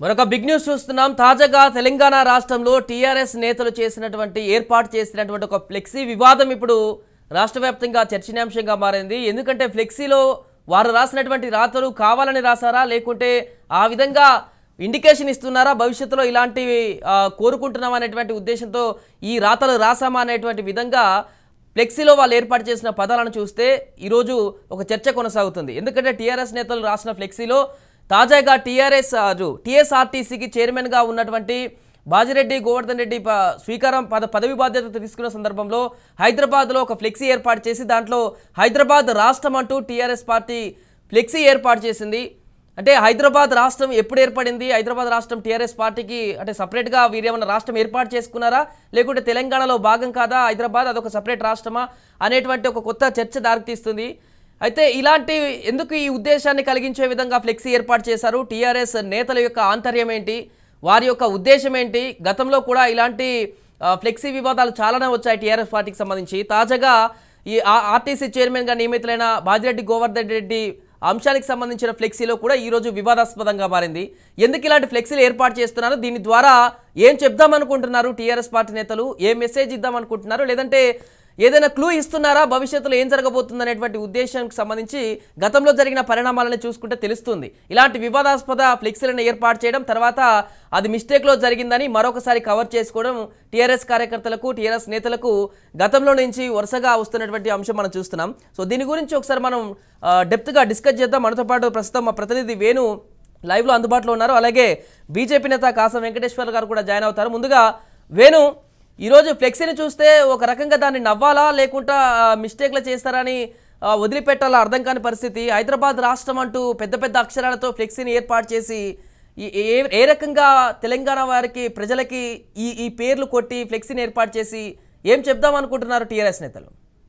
మరొక big news చూస్తున్నాం తాజాగా తెలంగాణ రాష్ట్రంలో టీఆర్ఎస్ నేతలు చేసినటువంటి ఏర్పాటు చేసినటువంటి ఒక ఫ్లెక్సీ వివాదం ఇప్పుడు రాష్ట్ర వ్యాప్తంగా చర్చనీయాంశంగా మారింది ఎందుకంటే ఫ్లెక్సీలో వారు రాసినటువంటి రాతలు కావాలని రాసారా లేకుంటే ఆ విధంగా ఇండికేషన్ ఇస్తున్నారా భవిష్యత్తులో ఇలాంటివి ఆ, కోరుకుంటున్నాం అనేటువంటి ఉద్దేశంతో ఈ రాతలు రాసామా అనేటువంటి విధంగా ఫ్లెక్సీలో వాళ్ళు ఏర్పాటు చేసిన పదాలను చూస్తే ఈరోజు ఒక చర్చ కొనసాగుతుంది ఎందుకంటే టీఆర్ఎస్ నేతలు రాసిన ఫ్లెక్సీలో తాజాగా టీఆర్ఎస్ టీఎస్ఆర్టీసీకి చైర్మన్గా ఉన్నటువంటి బాజిరెడ్డి గోవర్ధన్ రెడ్డి ప- స్వీకారం పద పదవి బాధ్యత తీసుకున్న సందర్భంలో హైదరాబాద్లో ఒక ఫ్లెక్సీ ఏర్పాటు చేసి దాంట్లో హైదరాబాద్ రాష్ట్రం అంటూ టీఆర్ఎస్ పార్టీ ఫ్లెక్సీ ఏర్పాటు చేసింది అంటే హైదరాబాద్ రాష్ట్రం ఎప్పుడు ఏర్పడింది హైదరాబాద్ రాష్ట్రం టీఆర్ఎస్ పార్టీకి అంటే సపరేట్గా వీరేమన్నా రాష్ట్రం ఏర్పాటు చేసుకున్నారా లేకుంటే తెలంగాణలో భాగం కాదా హైదరాబాద్ అదొక సపరేట్ రాష్ట్రమా అనేటువంటి ఒక కొత్త చర్చ దారితీస్తుంది అయితే ఇలాంటి ఎందుకు ఈ ఉద్దేశాన్ని కలిగించే విధంగా ఫ్లెక్సీ ఏర్పాటు చేశారు టీఆర్ఎస్ నేతల యొక్క ఆంతర్యం ఏంటి వారి యొక్క ఉద్దేశం ఏంటి గతంలో కూడా ఇలాంటి ఆ, ఫ్లెక్సీ వివాదాలు చాలానే వచ్చాయి టీఆర్ఎస్ పార్టీకి సంబంధించి తాజాగా ఈ ఆ- ఆర్టీసీ చైర్మన్గా నియమితులైన బాజిరెడ్డి గోవర్ధన్ రెడ్డి అంశానికి సంబంధించిన ఫ్లెక్సీలో కూడా ఈ రోజు వివాదాస్పదంగా మారింది ఎందుకు ఇలాంటి ఫ్లెక్సీలు ఏర్పాటు చేస్తున్నారు దీని ద్వారా ఏం చెప్దామనుకుంటున్నారు టీఆర్ఎస్ పార్టీ నేతలు ఏ మెసేజ్ ఇద్దామనుకుంటున్నారు లేదంటే ఏదైనా క్లూ ఇస్తున్నారా భవిష్యత్తులో ఏం జరగబోతుంది అనేటువంటి ఉద్దేశానికి సంబంధించి గతంలో జరిగిన పరిణామాలను చూసుకుంటే తెలుస్తుంది ఇలాంటి వివాదాస్పద ఫ్లెక్సీలను ఏర్పాటు చేయడం తర్వాత అది మిస్టేక్లో జరిగిందని మరొకసారి కవర్ చేసుకోవడం టీఆర్ఎస్ కార్యకర్తలకు టీఆర్ఎస్ నేతలకు గతంలో నుంచి వరుసగా వస్తున్నటువంటి అంశం మనం చూస్తున్నాం సో దీని గురించి ఒకసారి మనం ఆ, డెప్త్గా డిస్కస్ చేద్దాం మనతో పాటు ప్రస్తుతం మా ప్రతినిధి వేణు లైవ్లో అందుబాటులో ఉన్నారు అలాగే బీజేపీ నేత కాసం వెంకటేశ్వర్ గారు కూడా జాయిన్ అవుతారు ముందుగా వేణు ఈరోజు ఫ్లెక్సీని చూస్తే ఒక రకంగా దాన్ని నవ్వాలా లేకుంటా మిస్టేక్లు చేస్తారని ఆ, వదిలిపెట్టాలా అర్థం కాని పరిస్థితి హైదరాబాద్ రాష్ట్రం అంటూ పెద్ద పెద్ద అక్షరాలతో ఫ్లెక్సీని ఏర్పాటు చేసి ఈ- ఏ ఏ రకంగా తెలంగాణ వారికి ప్రజలకి ఈ ఈ పేర్లు కొట్టి ఫ్లెక్సీని ఏర్పాటు చేసి ఏం చెప్దాం అనుకుంటున్నారు టీఆర్ఎస్ నేతలు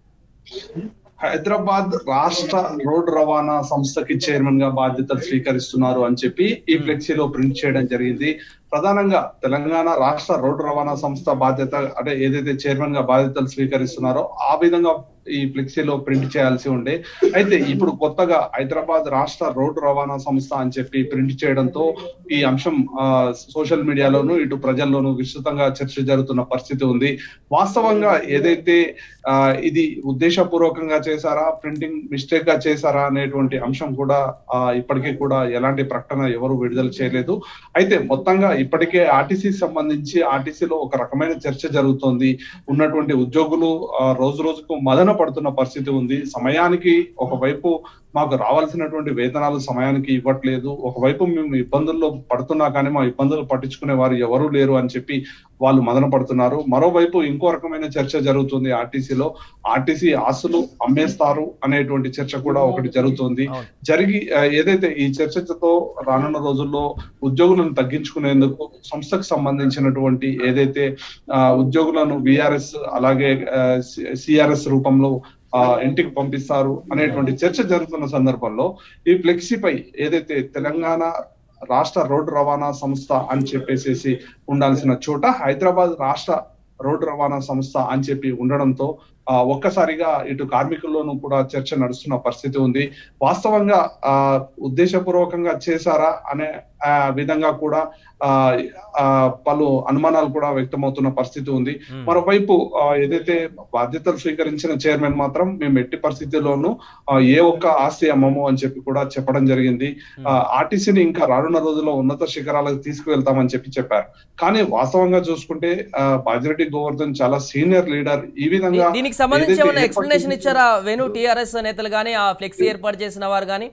హైదరాబాద్ రాష్ట్ర రోడ్డు రవాణా సంస్థకి చైర్మన్ గా బాధ్యతలు స్వీకరిస్తున్నారు అని చెప్పి ఈ ఫ్లెక్సీలో ప్రింట్ చేయడం జరిగింది ప్రధానంగా తెలంగాణ రాష్ట్ర రోడ్డు రవాణా సంస్థ బాధ్యత అంటే ఏదైతే చైర్మన్ గా బాధ్యతలు స్వీకరిస్తున్నారో ఆ విధంగా ఈ ఫ్లెక్సీలో ప్రింట్ చేయాల్సి ఉండే అయితే ఇప్పుడు కొత్తగా హైదరాబాద్ రాష్ట్ర రోడ్డు రవాణా సంస్థ అని చెప్పి ప్రింట్ చేయడంతో ఈ అంశం ఆ, సోషల్ మీడియాలోను ఇటు ప్రజల్లోనూ విస్తృతంగా చర్చ జరుగుతున్న పరిస్థితి ఉంది వాస్తవంగా ఏదైతే ఆ, ఇది ఉద్దేశపూర్వకంగా చేశారా ప్రింటింగ్ మిస్టేక్ గా చేశారా అనేటువంటి అంశం కూడా ఆ, ఇప్పటికీ కూడా ఎలాంటి ప్రకటన ఎవరు విడుదల చేయలేదు అయితే మొత్తంగా ఇప్పటికే ఆర్టీసీ సంబంధించి ఆర్టీసీలో ఒక రకమైన చర్చ జరుగుతోంది ఉన్నటువంటి ఉద్యోగులు ఆ, రోజు రోజుకు మదన పడుతున్న పరిస్థితి ఉంది సమయానికి ఒకవైపు మాకు రావాల్సినటువంటి వేతనాలు సమయానికి ఇవ్వట్లేదు ఒకవైపు మేము ఇబ్బందుల్లో పడుతున్నా కానీ మా ఇబ్బందులు పట్టించుకునే వారు ఎవరూ లేరు అని చెప్పి వాళ్ళు మదన పడుతున్నారు మరోవైపు ఇంకో రకమైన చర్చ జరుగుతుంది ఆర్టీసీలో ఆర్టీసీ ఆస్తులు అమ్మేస్తారు అనేటువంటి చర్చ కూడా ఒకటి జరుగుతుంది అవును. జరిగి ఆ, ఏదైతే ఈ చర్చతో రానున్న రోజుల్లో ఉద్యోగులను తగ్గించుకునేందుకు సంస్థకు సంబంధించినటువంటి ఏదైతే ఆ, ఉద్యోగులను విఆర్ఎస్ అలాగే సిఆర్ఎస్ రూపంలో ఆ, ఇంటికి పంపిస్తారు అనేటువంటి చర్చ జరుగుతున్న సందర్భంలో ఈ ఫ్లెక్సీపై ఏదైతే తెలంగాణ రాష్ట్ర రోడ్డు రవాణా సంస్థ అని చెప్పేసేసి ఉండాల్సిన చోట హైదరాబాద్ రాష్ట్ర రోడ్డు రవాణా సంస్థ అని చెప్పి ఉండడంతో ఆ, ఒక్కసారిగా ఇటు కార్మికుల్లోనూ కూడా చర్చ నడుస్తున్న పరిస్థితి ఉంది వాస్తవంగా ఆ ఉద్దేశపూర్వకంగా చేశారా అనే ఆ, విధంగా కూడా ఆ ఆ, పలు అనుమానాలు కూడా వ్యక్తమవుతున్న పరిస్థితి ఉంది మ్మ్. మరోవైపు ఆ, ఏదైతే బాధ్యతలు స్వీకరించిన చైర్మన్ మాత్రం మేము ఎట్టి పరిస్థితుల్లోనూ ఆ, ఏ ఒక్క ఆస్తి అమ్మము అని చెప్పి కూడా చెప్పడం జరిగింది ఆర్టీసీని ఇంకా రానున్న రోజుల్లో ఉన్నత శిఖరాలకు తీసుకువెళ్తామని చెప్పి చెప్పారు కానీ వాస్తవంగా చూసుకుంటే ఆ, బాజిరెడ్డి గోవర్ధన్ చాలా సీనియర్ లీడర్ ఈ విధంగా దీ- దీనికి సంబంధించి ఏదైతే ఏమైనా ఏర్పాటు ఎక్స్ప్లెనేషన్ చేసిన- ఇచ్చారా వేణు టీఆర్ఎస్ నేతలు కానీ ఆ ఫ్లెక్సీ ఏర్పాటు చేసిన వారు కానీ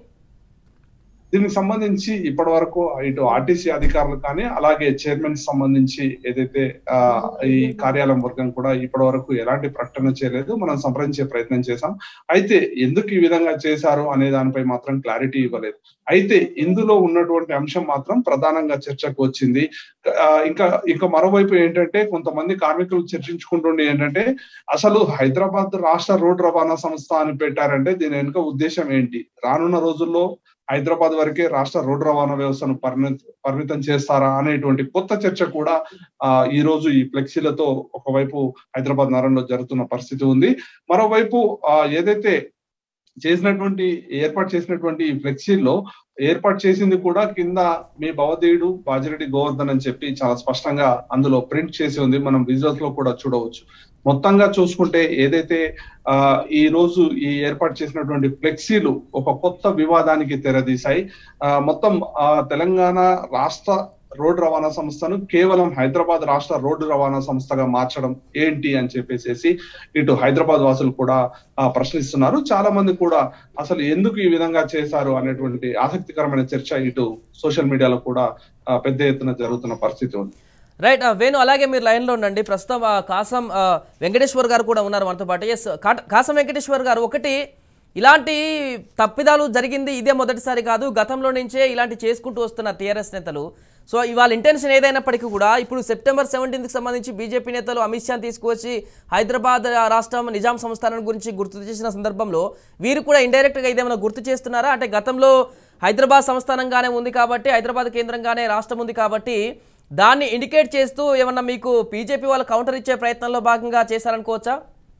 దీనికి సంబంధించి ఇప్పటి వరకు ఇటు ఆర్టీసీ అధికారులు కానీ అలాగే చైర్మన్ సంబంధించి ఏదైతే ఆ, ఈ కార్యాలయం వర్గం కూడా ఇప్పటి వరకు ఎలాంటి ప్రకటన చేయలేదు మనం సంప్రదించే ప్రయత్నం చేశాం అయితే ఎందుకు ఈ విధంగా చేశారు అనే దానిపై మాత్రం క్లారిటీ ఇవ్వలేదు అయితే ఇందులో ఉన్నటువంటి అంశం మాత్రం ప్రధానంగా చర్చకు వచ్చింది ఆ, ఇంకా ఇంకా మరోవైపు ఏంటంటే కొంతమంది కార్మికులు చర్చించుకుంటుండే ఏంటంటే అసలు హైదరాబాద్ రాష్ట్ర రోడ్డు రవాణా సంస్థ అని పెట్టారంటే దీని వెనుక ఉద్దేశం ఏంటి రానున్న రోజుల్లో హైదరాబాద్ వరకే రాష్ట్ర రోడ్డు రవాణా వ్యవస్థను పరిమిత పరిమితం చేస్తారా అనేటువంటి కొత్త చర్చ కూడా ఆ ఈ రోజు ఈ ఫ్లెక్సీలతో ఒకవైపు హైదరాబాద్ నగరంలో జరుగుతున్న పరిస్థితి ఉంది మరోవైపు ఆ ఏదైతే చేసినటువంటి ఏర్పాటు చేసినటువంటి ఈ ఫ్లెక్సీల్లో ఏర్పాటు చేసింది కూడా కింద మీ భవదేయుడు బాజిరెడ్డి గోవర్ధన్ అని చెప్పి చాలా స్పష్టంగా అందులో ప్రింట్ చేసి ఉంది మనం విజువల్స్ లో కూడా చూడవచ్చు మొత్తంగా చూసుకుంటే ఏదైతే ఆ ఈ రోజు ఈ ఏర్పాటు చేసినటువంటి ఫ్లెక్సీలు ఒక కొత్త వివాదానికి తెరదీశాయి ఆ మొత్తం ఆ తెలంగాణ రాష్ట్ర రోడ్డు రవాణా సంస్థను కేవలం హైదరాబాద్ రాష్ట్ర రోడ్డు రవాణా సంస్థగా మార్చడం ఏంటి అని చెప్పేసి ఇటు హైదరాబాద్ వాసులు కూడా ఆ, ప్రశ్నిస్తున్నారు చాలా మంది కూడా అసలు ఎందుకు ఈ విధంగా చేశారు అనేటువంటి ఆసక్తికరమైన చర్చ ఇటు సోషల్ మీడియాలో కూడా ఆ, పెద్ద ఎత్తున జరుగుతున్న పరిస్థితి ఉంది రైట్ ఆ, వేణు అలాగే మీరు లైన్లో ఉండండి ప్రస్తుతం ఆ, కాసం ఆ, వెంకటేశ్వర్ గారు కూడా ఉన్నారు మనతో పాటు ఎస్ కాట- కాసం వెంకటేశ్వర్ గారు ఒకటి ఇలాంటి తప్పిదాలు జరిగింది ఇదే మొదటిసారి కాదు గతంలో నుంచే ఇలాంటి చేసుకుంటూ వస్తున్నారు టీఆర్ఎస్ నేతలు సో ఇవాళ ఇంటెన్షన్ ఏదైనప్పటికీ కూడా ఇప్పుడు సెప్టెంబర్ సెవెంటీన్త్కి సంబంధించి బీజేపీ నేతలు అమిత్ షాని తీసుకువచ్చి హైదరాబాద్ రాష్ట్రం నిజాం సంస్థానం గురించి గుర్తు చేసిన సందర్భంలో వీరు కూడా ఇండైరెక్ట్గా ఇదేమైనా గుర్తు చేస్తున్నారా అంటే గతంలో హైదరాబాద్ సంస్థానంగానే ఉంది కాబట్టి హైదరాబాద్ కేంద్రంగానే రాష్ట్రం ఉంది కాబట్టి దాన్ని ఇండికేట్ చేస్తూ ఏమన్నా మీకు బీజేపీ వాళ్ళు కౌంటర్ ఇచ్చే ప్రయత్నంలో భాగంగా చేశారనుకోవచ్చా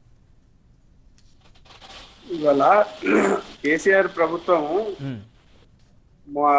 ఇవాళ కేసీఆర్ ప్రభుత్వం మా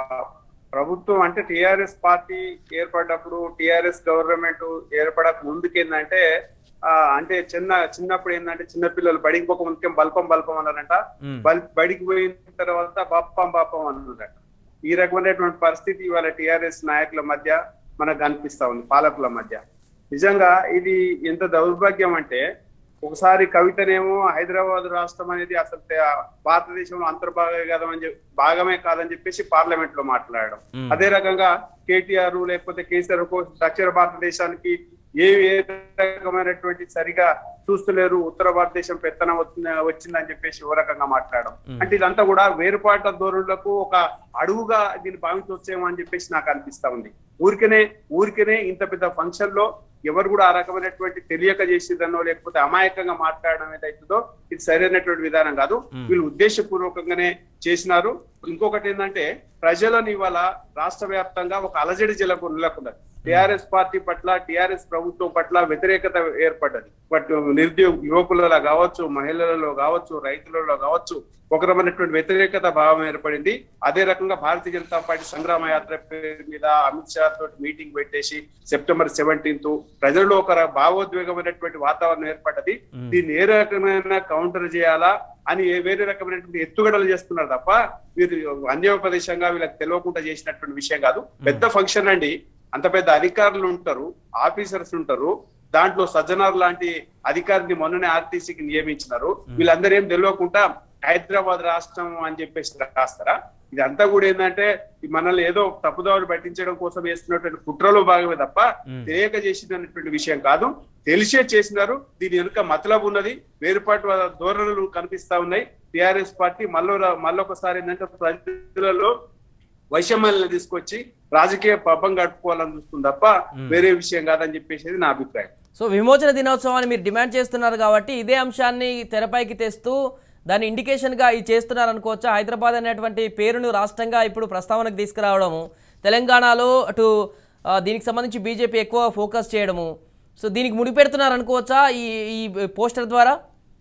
ప్రభుత్వం అంటే టిఆర్ఎస్ పార్టీ ఏర్పడ్డప్పుడు టిఆర్ఎస్ గవర్నమెంట్ ఏర్పడక ముందుకేందంటే ఆ, అంటే చిన్న చిన్నప్పుడు ఏంటంటే చిన్న పిల్లలు బడికి పోక ముందుకే బల్పం బల్పం అన్నారంట మ్మ్. బల్ బడికి పోయిన తర్వాత బాపం బాపం అన్నారట ఈ రకమైనటువంటి పరిస్థితి ఇవాళ టిఆర్ఎస్ నాయకుల మధ్య మనకు కనిపిస్తా ఉంది పాలకుల మధ్య నిజంగా ఇది ఎంత దౌర్భాగ్యం అంటే ఒకసారి కవితనేమో హైదరాబాద్ రాష్ట్రం అనేది అసలు తే- భారతదేశంలో అంతర్భాగం అని చెప్పి భాగమే కాదని చెప్పేసి పార్లమెంట్ లో మాట్లాడడం మ్మ్. అదే రకంగా కేటీఆర్ లేకపోతే కేసీఆర్ కో- దక్షిణ భారతదేశానికి ఏ ఏ రకమైనటువంటి సరిగా చూస్తలేరు ఉత్తర భారతదేశం పెత్తనం వచ్చింది వచ్చిందని చెప్పేసి ఓ రకంగా మాట్లాడడం మ్మ్. అంటే ఇదంతా కూడా వేరుపాట ధోరణులకు ఒక అడుగుగా దీన్ని భావించవచ్చేమో అని చెప్పేసి నాకు అనిపిస్తా ఉంది ఊరికనే ఊరికనే ఇంత పెద్ద ఫంక్షన్ లో ఎవరు కూడా ఆ రకమైనటువంటి తెలియక చేసేదనో లేకపోతే అమాయకంగా మాట్లాడడం ఏదైతుందో ఇది సరైనటువంటి విధానం కాదు మ్మ్. వీళ్ళు ఉద్దేశపూర్వకంగానే చేసినారు ఇంకొకటి ఏంటంటే ప్రజలను ఇవాళ రాష్ట్ర వ్యాప్తంగా ఒక అలజడి జిల్లకు నెలకొన్నది టిఆర్ఎస్ పార్టీ పట్ల టిఆర్ఎస్ ప్రభుత్వం పట్ల వ్యతిరేకత ఏర్పడ్డది బట్ నిరుద్యోగ యువకులలో కావచ్చు మహిళలలో కావచ్చు రైతులలో కావచ్చు ఒక రకమైనటువంటి వ్యతిరేకత భావం ఏర్పడింది అదే రకంగా భారతీయ జనతా పార్టీ సంగ్రామ యాత్ర పేరు మీద అమిత్ షా తోటి మీటింగ్ పెట్టేసి సెప్టెంబర్ సెవెంటీన్త్ ప్రజల్లో ఒక ర- భావోద్వేగమైనటువంటి వాతావరణం ఏర్పడ్డది మ్మ్. దీన్ని ఏ రకమైన కౌంటర్ చేయాలా అని ఏ వేరే రకమైనటువంటి ఎత్తుగడలు చేస్తున్నారు తప్ప వీరు అన్యోపదేశంగా వీళ్ళకి తెలియకుండా చేసినటువంటి విషయం కాదు పెద్ద ఫంక్షన్ అండి అంత పెద్ద అధికారులు ఉంటారు ఆఫీసర్స్ ఉంటారు దాంట్లో సజ్జనార్ లాంటి అధికారిని మొన్ననే ఆర్టీసీకి నియమించినారు వీళ్ళందరూ ఏం తెలియకుండా హైదరాబాద్ రాష్ట్రం అని చెప్పేసి రాస్తారా ఇదంతా కూడా ఏంటంటే ఈ మనల్ని ఏదో తప్పుదారులు పట్టించడం కోసం వేస్తున్నటువంటి కుట్రలో భాగమే తప్ప మ్మ్. తెలియక చేసినటువంటి విషయం కాదు తెలిసే చేసినారు దీని వెనుక మతలబు ఉన్నది వేరుపాటు ధోరణులు కనిపిస్తా ఉన్నాయి టిఆర్ఎస్ పార్టీ మళ్ళీ మళ్ళొకసారి ఏంటంటే ప్రజలలో వైషమ్యాలను తీసుకొచ్చి రాజకీయ పబ్బం గడుపుకోవాలని చూస్తుంది తప్ప వేరే విషయం కాదని చెప్పేసి నా అభిప్రాయం సో విమోచన దినోత్సవాన్ని మీరు డిమాండ్ చేస్తున్నారు కాబట్టి ఇదే అంశాన్ని తెరపైకి తెస్తూ దాని ఇండికేషన్గా ఇది చేస్తున్నారు అనుకోవచ్చా హైదరాబాద్ అనేటువంటి పేరును రాష్ట్రంగా ఇప్పుడు ప్రస్తావనకు తీసుకురావడము తెలంగాణలో అటు ఆ, దీనికి సంబంధించి బీజేపీ ఎక్కువ ఫోకస్ చేయడము సో దీనికి ముడిపెడుతున్నారు అనుకోవచ్చా ఈ ఈ పోస్టర్ ద్వారా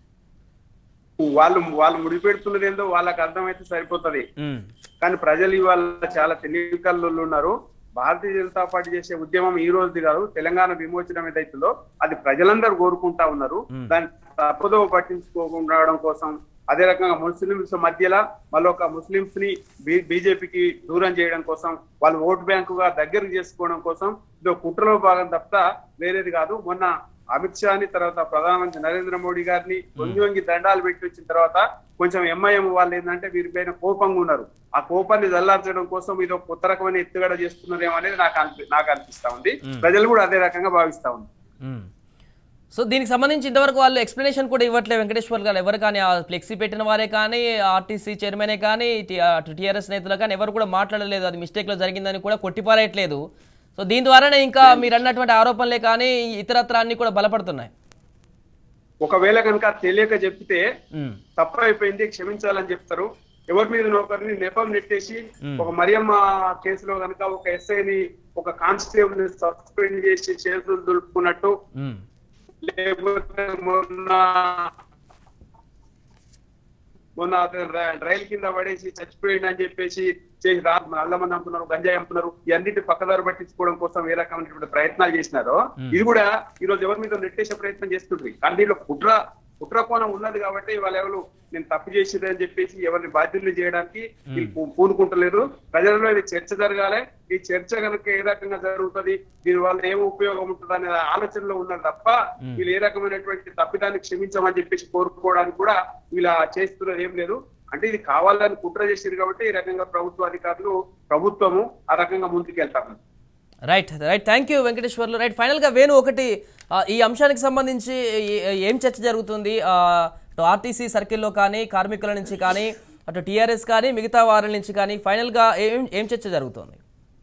వాళ్ళు వాళ్ళు ముడిపెడుతున్నది ఏందో వాళ్ళకి అర్థమైతే సరిపోతది ఉమ్, కానీ ప్రజలు ఇవాళ చాలా తెలివికల్లు ఉన్నారు భారతీయ జనతా పార్టీ చేసే ఉద్యమం ఈ రోజుది కాదు తెలంగాణ విమోచనం ఏదైతుందో అది ప్రజలందరూ కోరుకుంటా ఉన్నారు మ్మ్. దాన్ని తప్పుదో పట్టించుకోకుండా ఉండడం కోసం అదే రకంగా ముస్లింస్ మధ్యలో మళ్ళొక ముస్లింస్ ని బీజేపీకి దూరం చేయడం కోసం వాళ్ళు ఓటు బ్యాంకుగా దగ్గరకు చేసుకోవడం కోసం ఇది ఒక కుట్రలో భాగం తప్ప వేరేది కాదు మొన్న అమిత్ షాని తర్వాత ప్రధానమంత్రి నరేంద్ర మోడీ గారిని వంగి వంగి దండాలు పెట్టి వచ్చిన తర్వాత కొంచెం ఎంఐఎం వాళ్ళు ఏంటంటే వీరిపైన కోపంగా ఉన్నారు ఆ కోపాన్ని చల్లార్చడం కోసం ఇది ఒక కొత్త రకమైన ఎత్తుగడ చేస్తున్నారేమో అనేది నాకు అనిపి నాకు అనిపిస్తా ఉంది మ్మ్. ప్రజలు కూడా అదే రకంగా భావిస్తా ఉంది ఉమ్. సో దీనికి సంబంధించి ఇంతవరకు వాళ్ళు ఎక్స్ప్లెనేషన్ కూడా ఇవ్వట్లేదు వెంకటేశ్వర్ గారు ఎవరు కానీ ఆ ఫ్లెక్సీ పెట్టిన వారే కానీ ఆర్టీసీ చైర్మనే కానీ టీఆర్ఎస్ నేతలు కానీ ఎవరు కూడా మాట్లాడలేదు అది మిస్టేక్లో జరిగిందని కూడా కొట్టిపారేయట్లేదు సో దీని ద్వారానే ఇంకా మీరు అన్నటువంటి ఆరోపణలే కానీ ఇతరత్ర అన్ని కూడా బలపడుతున్నాయి ఒకవేళ కనుక తెలియక చెప్తే ఉమ్, తప్పు అయిపోయింది క్షమించాలని చెప్తారు ఎవరి మీద ఒకరిని నెపం నెట్టేసి మ్మ్. ఒక మరియమ్మ కేసులో కనుక ఒక ఎస్ఐని ఒక కానిస్టేబుల్ ని సస్పెండ్ చేసి చేతులు దులుపుకున్నట్టు ఉమ్, లేకపోతే మొన్న మొన్న అతను ర- రైలు కింద పడేసి చచ్చిపోయింది అని చెప్పేసి చేసి రా అల్లమని అమ్ముతున్నారు గంజాయి అమ్ముతున్నారు ఇవన్నిటి పక్కదారు పట్టించుకోవడం కోసం ఏ రకమైనటువంటి ప్రయత్నాలు చేసినారో ఇది కూడా ఈ రోజు ఎవరి మీద నెట్టేసే ప్రయత్నం చేస్తుండ్రి కానీ దీంట్లో కుట్ర కుట్ర కోణం ఉన్నది కాబట్టి వాళ్ళు ఎవరు నేను తప్పు చేసింది అని చెప్పేసి ఎవరిని బాధ్యులు చేయడానికి వీళ్ళు పూ- పూనుకుంటలేరు ప్రజలలో ఇది చర్చ జరగాలి ఈ చర్చ కనుక ఏ రకంగా జరుగుతుంది దీని వల్ల ఏం ఉపయోగం ఉంటుంది అనే ఆలోచనలో ఉన్నారు తప్ప వీళ్ళు ఏ రకమైనటువంటి తప్పిదాన్ని క్షమించమని చెప్పేసి కోరుకోవడానికి కూడా వీళ్ళ చేస్తున్నది ఏం లేదు అంటే ఇది కావాలని కుట్ర చేసింది కాబట్టి ఈ రకంగా ప్రభుత్వ అధికారులు ప్రభుత్వము ఆ రకంగా ముందుకెళ్తాము right right thank you Venkateswarlu right ఫైనల్గా వేణు ఒకటి ఆ, ఈ అంశానికి సంబంధించి ఏ- ఏం చర్చ జరుగుతుంది ఆ, అటు ఆర్టీసీ సర్కిల్లో కానీ కార్మికుల నుంచి కానీ అటు టీఆర్ఎస్ కానీ మిగతా వారి నుంచి కానీ ఫైనల్గా ఏం ఏం చర్చ జరుగుతుంది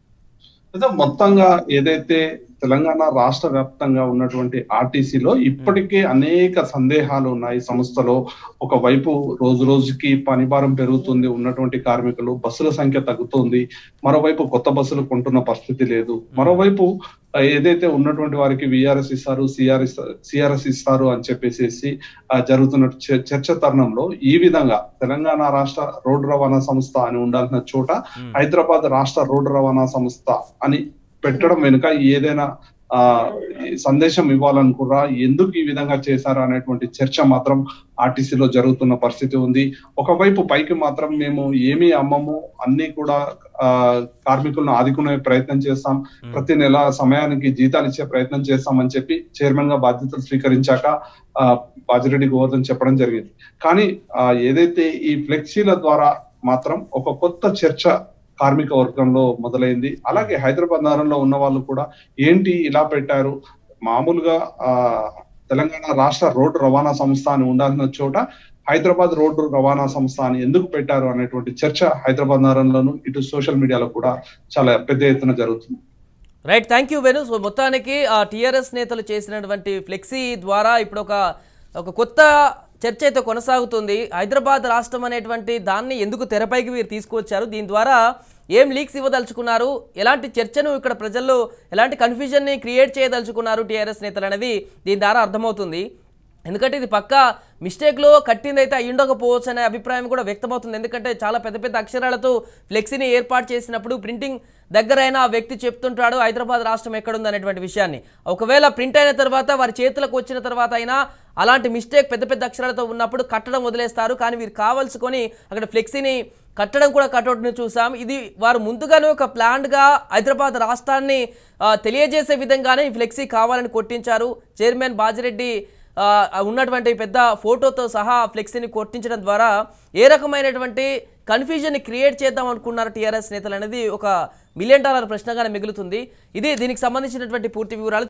అయితే మొత్తంగా ఏదైతే తెలంగాణ రాష్ట్ర వ్యాప్తంగా ఉన్నటువంటి ఆర్టీసీలో ఇప్పటికే అనేక సందేహాలు ఉన్నాయి సంస్థలో ఒకవైపు రోజు రోజుకి పని భారం పెరుగుతుంది ఉన్నటువంటి కార్మికులు బస్సుల సంఖ్య తగ్గుతుంది మరోవైపు కొత్త బస్సులు కొంటున్న పరిస్థితి లేదు మరోవైపు ఆ, ఏదైతే ఉన్నటువంటి వారికి విఆర్ఎస్ ఇస్తారు సిఆర్ఎస్ సిఆర్ఎస్ ఇస్తారు అని చెప్పేసి ఆ, జరుగుతున్న చ- చర్చ తరుణంలో ఈ విధంగా తెలంగాణ రాష్ట్ర రోడ్డు రవాణా సంస్థ అని ఉండాల్సిన చోట హైదరాబాద్ రాష్ట్ర రోడ్డు రవాణా సంస్థ అని పెట్టడం వెనుక ఏదైనా ఆ ఈ సందేశం ఇవ్వాలనుకురా ఎందుకు ఈ విధంగా చేశారు అనేటువంటి చర్చ మాత్రం ఆర్టీసీలో జరుగుతున్న పరిస్థితి ఉంది ఒకవైపు పైకి మాత్రం మేము ఏమీ అమ్మము అన్ని కూడా ఆ కార్మికులను ఆదుకునే ప్రయత్నం చేస్తాం ప్రతి నెల సమయానికి జీతాలు ఇచ్చే ప్రయత్నం చేస్తామని చెప్పి చైర్మన్ గా బాధ్యతలు స్వీకరించాక ఆ బాజిరెడ్డి గోవర్ధన్ చెప్పడం జరిగింది కానీ ఆ ఏదైతే ఈ ఫ్లెక్సీల ద్వారా మాత్రం ఒక కొత్త చర్చ కార్మిక వర్గంలో మొదలైంది అలాగే హైదరాబాద్ నగరంలో ఉన్న వాళ్ళు కూడా ఏంటి ఇలా పెట్టారు మామూలుగా ఆ తెలంగాణ రాష్ట్ర రోడ్డు రవాణా సంస్థ అని ఉండాల్సిన చోట హైదరాబాద్ రోడ్డు రవాణా సంస్థ అని ఎందుకు పెట్టారు అనేటువంటి చర్చ హైదరాబాద్ నగరంలోను ఇటు సోషల్ మీడియాలో కూడా చాలా పెద్ద ఎత్తున జరుగుతుంది right thank you Venu so మొత్తానికి ఆ టీఆర్ఎస్ నేతలు చేసినటువంటి ఫ్లెక్సీ ద్వారా ఇప్పుడు ఒక ఒక కొత్త చర్చ అయితే కొనసాగుతుంది హైదరాబాద్ రాష్ట్రం అనేటువంటి దాన్ని ఎందుకు తెరపైకి వీరు తీసుకువచ్చారు దీని ద్వారా ఏం లీక్స్ ఇవ్వదలుచుకున్నారు ఎలాంటి చర్చను ఇక్కడ ప్రజల్లో ఎలాంటి కన్ఫ్యూజన్ని క్రియేట్ చేయదలుచుకున్నారు టీఆర్ఎస్ నేతలు అనేది దీని ద్వారా అర్థమవుతుంది ఎందుకంటే ఇది పక్క మిస్టేక్లో కట్టిందైతే అయి ఉండకపోవచ్చు అనే అభిప్రాయం కూడా వ్యక్తమవుతుంది ఎందుకంటే చాలా పెద్ద పెద్ద అక్షరాలతో ఫ్లెక్సీని ఏర్పాటు చేసినప్పుడు ప్రింటింగ్ దగ్గరైన ఆ వ్యక్తి చెప్తుంటాడు హైదరాబాద్ రాష్ట్రం ఎక్కడుంది అనేటువంటి విషయాన్ని ఒకవేళ ప్రింట్ అయిన తర్వాత వారి చేతులకు వచ్చిన తర్వాత అయినా అలాంటి మిస్టేక్ పెద్ద పెద్ద అక్షరాలతో ఉన్నప్పుడు కట్టడం వదిలేస్తారు కానీ వీరు కావాల్సుకొని అక్కడ ఫ్లెక్సీని కట్టడం కూడా కట్అవుట్ని చూసాం ఇది వారు ముందుగానే ఒక ప్లాన్గా హైదరాబాద్ రాష్ట్రాన్ని ఆ, తెలియజేసే విధంగానే ఈ ఫ్లెక్సీ కావాలని కొట్టించారు చైర్మన్ బాజిరెడ్డి ఆ, ఉన్నటువంటి పెద్ద ఫోటోతో సహా ఫ్లెక్సీని కొట్టించడం ద్వారా ఏ రకమైనటువంటి కన్ఫ్యూజన్ని క్రియేట్ చేద్దాం అనుకున్నారు టీఆర్ఎస్ నేతలు అనేది ఒక మిలియన్ డాలర్ ప్రశ్నగానే మిగులుతుంది ఇది దీనికి సంబంధించినటువంటి పూర్తి వివరాలు